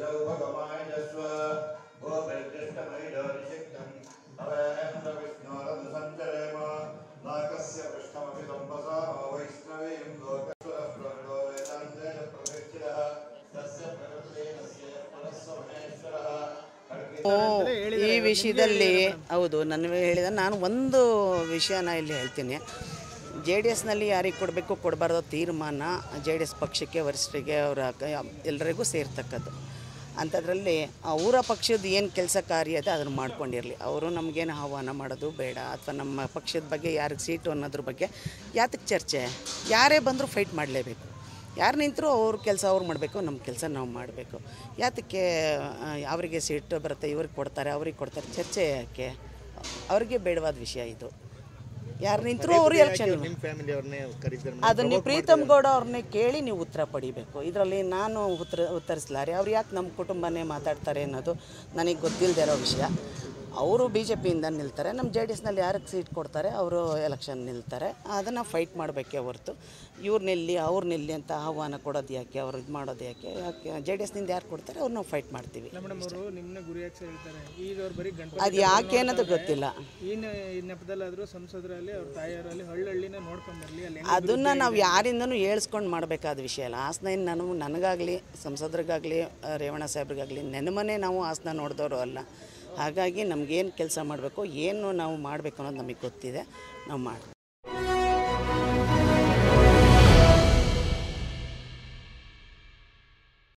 ಭಗವಾಯಸ್ವ ಗೋಪರಿಕೃಷ್ಟಮೈಡೋರಿಶಕ್ತಂ ಅವೇಂದ್ರ ವಿಷ್ಣೋರದು ಸಂಚರೇಮ ನಾಕಸ್ಯ ಪೃಷ್ಠಮಪಿ ದಂಬಸಾ ವೈಷ್ಣವೀಂ ಲೋಕಸ್ವರಸ್ವರ್ಗೋ ವೇದಾಂತೇನ ಪ್ರತಿಷ್ಠಿತಃ ತಸ್ಯ ಪ್ರಕೃತೇನಸ್ಯ ಪರಸ್ವ ಮಹೇಶ್ವರಃ ಈ ವಿಷಯದಲ್ಲಿ ಹೌದು ನನ್ನ ಹೇಳಿದ ನಾನು ಒಂದು ವಿಷಯನ ಇಲ್ಲಿ ಹೇಳ್ತೀನಿ ಜೆ ಡಿ ಎಸ್ನಲ್ಲಿ ಯಾರಿಗೆ ಕೊಡಬೇಕು ಕೊಡಬಾರ್ದು ತೀರ್ಮಾನ ಜೆ ಡಿ ಎಸ್ ಪಕ್ಷಕ್ಕೆ ವರಿಷ್ಠರಿಗೆ ಅವರ ಎಲ್ಲರಿಗೂ ಸೇರ್ತಕ್ಕದ್ದು ಅಂಥದ್ರಲ್ಲಿ ಅವರ ಪಕ್ಷದ ಏನು ಕೆಲಸ ಕಾರ್ಯ ಇದೆ ಅದನ್ನು ಮಾಡ್ಕೊಂಡಿರಲಿ ಅವರು ನಮಗೇನು ಆಹ್ವಾನ ಮಾಡೋದು ಬೇಡ ಅಥವಾ ನಮ್ಮ ಪಕ್ಷದ ಬಗ್ಗೆ ಯಾರಿಗೆ ಸೀಟು ಅನ್ನೋದ್ರ ಬಗ್ಗೆ ಯಾತಕ್ಕೆ ಚರ್ಚೆ ಯಾರೇ ಬಂದರೂ ಫೈಟ್ ಮಾಡಲೇಬೇಕು ಯಾರು ನಿಂತರೂ ಅವ್ರ ಕೆಲಸ ಅವ್ರು ಮಾಡಬೇಕು ನಮ್ಮ ಕೆಲಸ ನಾವು ಮಾಡಬೇಕು ಯಾತಕ್ಕೆ ಆ, ಅವರಿಗೆ ಸೀಟ್ ಬರುತ್ತೆ ಇವ್ರಿಗೆ ಕೊಡ್ತಾರೆ ಅವ್ರಿಗೆ ಕೊಡ್ತಾರೆ ಚರ್ಚೆ ಯಾಕೆ ಅವ್ರಿಗೆ ಬೇಡವಾದ ವಿಷಯ ಇದು ಯಾರು ನಿಂತರೂ ಅವ್ರು ಎಲೆಕ್ಷನ್ ನಿಮ್ಮ ಫ್ಯಾಮಿಲಿ ಅವ್ರನ್ನೇ ಕರೀತಾರೆ ಅದನ್ನ ನೀವು ಪ್ರೀತಮ್ ಗೌಡ ಅವ್ರನ್ನೇ ಕೇಳಿ ನೀವು ಉತ್ತರ ಪಡಿಬೇಕು ಇದರಲ್ಲಿ ನಾನು ಉತ್ತರ ಉತ್ತರಿಸಲಾರೆ ಅವ್ರು ಯಾಕೆ ನಮ್ಮ ಕುಟುಂಬನೇ ಮಾತಾಡ್ತಾರೆ ಅನ್ನೋದು ನನಗೆ ಗೊತ್ತಿಲ್ಲದೆ ಇರೋ ವಿಷಯ ಅವರು ಬಿ ಜೆ ಪಿಯಿಂದ ನಿಲ್ತಾರೆ ನಮ್ಮ ಜೆ ಡಿ ಎಸ್ನಲ್ಲಿ ಯಾರಿಗೆ ಸೀಟ್ ಕೊಡ್ತಾರೆ ಅವರು ಎಲೆಕ್ಷನ್ ನಿಲ್ತಾರೆ ಅದನ್ನು ಫೈಟ್ ಮಾಡಬೇಕೇ ಹೊರತು ಇವ್ರು ನಿಲ್ಲಿ ಅವ್ರು ನಿಲ್ಲಿ ಅಂತ ಆಹ್ವಾನ ಕೊಡೋದು ಯಾಕೆ ಅವ್ರು ಇದು ಮಾಡೋದು ಯಾಕೆ ಯಾಕೆ ಜೆ ಡಿ ಎಸ್ನಿಂದ ಯಾರು ಕೊಡ್ತಾರೆ ಅವ್ರು ನಾವು ಫೈಟ್ ಮಾಡ್ತೀವಿ ಮೇಡಮ್ ಅವರು ನಿಮ್ಮನ್ನ ಗುರಿ ಹಾಕ್ಸಿ ಹೇಳ್ತಾರೆ ಈಗ ಅವ್ರು ಬರೀ ಗಣಪತಿ ಅದು ಯಾಕೆ ಅನ್ನೋದು ಗೊತ್ತಿಲ್ಲ ಈ ನ- ಈ ನೆಪದಲ್ಲಾದರೂ ಸಂಸದರಲ್ಲಿ ಅವ್ರ ತಾಯಿಯರಲ್ಲಿ ಹಳ್ಳಹಳ್ಳಿನ ನೋಡ್ಕೊಂಡ್ ಬರ್ಲಿ ಅಲ್ಲಿ ಹೆಂಗ್ ಅದನ್ನು ನಾವು ಯಾರಿಂದನೂ ಹೇಳ್ಸ್ಕೊಂಡು ಮಾಡಬೇಕಾದ ವಿಷಯ ಅಲ್ಲ ಹಾಸನ ಏನು ನಾನು ನನಗಾಗಲಿ ಸಂಸದರಿಗಾಗಲಿ ರೇವಣ್ಣ ಸಾಹೇಬ್ರಿಗಾಗಲಿ ನೆನಮನೆ ನಾವು ಹಾಸನ ನೋಡಿದವರು ಅಲ್ಲ ಹಾಗಾಗಿ ನಮಗೇನು ಕೆಲಸ ಮಾಡಬೇಕು ಏನು ನಾವು ಮಾಡಬೇಕು ಅನ್ನೋದು ನಮಗೆ ಗೊತ್ತಿದೆ ನಾವು ಮಾಡ್ತೀವಿ